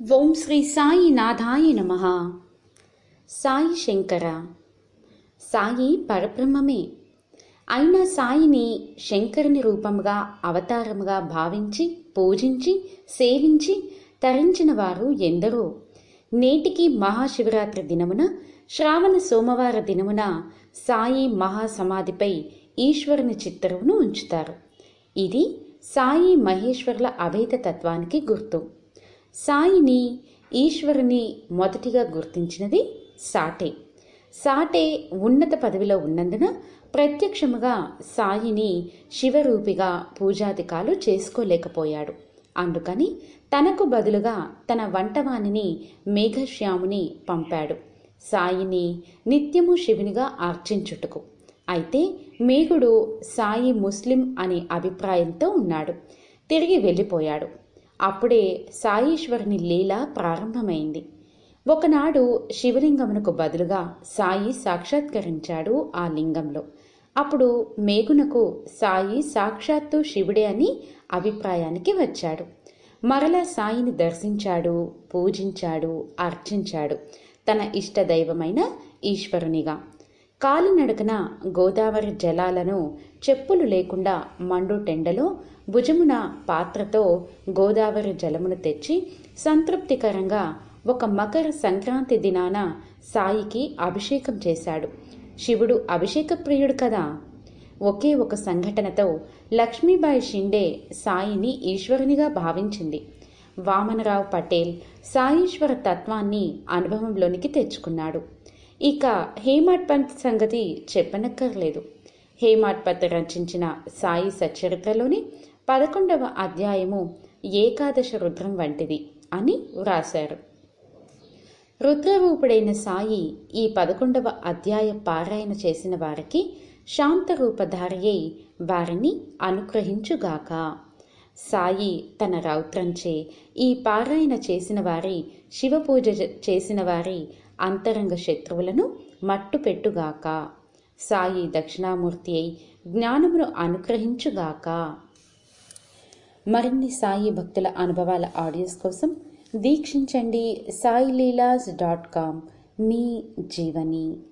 ఓం శ్రీ సాయి నాథాయ నమ సాయి శంకర సాయి పరబ్రహ్మమే అయిన సాయిని శంకరుని రూపముగా అవతారముగా భావించి పూజించి సేవించి తరించిన వారు ఎందరో నేటికి మహాశివరాత్రి దినమున శ్రావణ సోమవార దినమున సాయి మహాసమాధిపై ఈశ్వరుని చిత్తరువును ఉంచుతారు ఇది సాయి మహేశ్వరుల అభేద తత్వానికి గుర్తు సాయిని ఈశ్వరుని మొదటిగా గుర్తించినది సాటే సాటే ఉన్నత పదవిలో ఉన్నందున ప్రత్యక్షముగా సాయిని శివరూపిగా పూజాధికాలు చేసుకోలేకపోయాడు అందుకని తనకు బదులుగా తన వంటవానిని మేఘశ్యాముని పంపాడు సాయిని నిత్యము శివునిగా అర్చించుటకు అయితే మేఘుడు సాయి ముస్లిం అనే అభిప్రాయంతో ఉన్నాడు తిరిగి వెళ్ళిపోయాడు అప్పుడే సాయీశ్వరుని లీల ప్రారంభమైంది ఒకనాడు శివలింగమునకు బదులుగా సాయి సాక్షాత్కరించాడు ఆ లింగంలో అప్పుడు మేఘునకు సాయి సాక్షాత్తు శివుడే అని అభిప్రాయానికి వచ్చాడు మరలా సాయిని దర్శించాడు పూజించాడు అర్చించాడు తన ఇష్టదైవమైన ఈశ్వరునిగా కాలినడకన గోదావరి జలాలను చెప్పులు లేకుండా మండు టెండలో భుజమున పాత్రతో గోదావరి జలమును తెచ్చి సంతృప్తికరంగా ఒక మకర సంక్రాంతి దినాన సాయికి అభిషేకం చేశాడు శివుడు అభిషేక ప్రియుడు కదా ఒకే ఒక సంఘటనతో లక్ష్మీబాయి షిండే సాయిని ఈశ్వరునిగా భావించింది వామనరావు పటేల్ సాయీశ్వర తత్వాన్ని అనుభవంలోనికి తెచ్చుకున్నాడు ఇక హేమాడ్ పంత్ సంగతి చెప్పనక్కర్లేదు హేమాడ్ పంత్ రచించిన సాయి సచరిత్రలోని పదకొండవ అధ్యాయము ఏకాదశ రుద్రం వంటిది అని వ్రాశారు రుద్రరూపుడైన సాయి ఈ పదకొండవ అధ్యాయ పారాయణ చేసిన వారికి శాంతరూపధారియై వారిని అనుగ్రహించుగాక సాయి తన రౌత్రంచే ఈ పారాయణ చేసిన వారి శివపూజ చేసిన వారి అంతరంగ శత్రువులను మట్టుపెట్టుగాక సాయి దక్షిణామూర్తి అయి జ్ఞానమును అనుగ్రహించుగాక మరిన్ని సాయి భక్తుల అనుభవాల ఆడియోస్ కోసం దీక్షించండి సాయిలీలాస్ డాట్ కామ్ మీ జీవని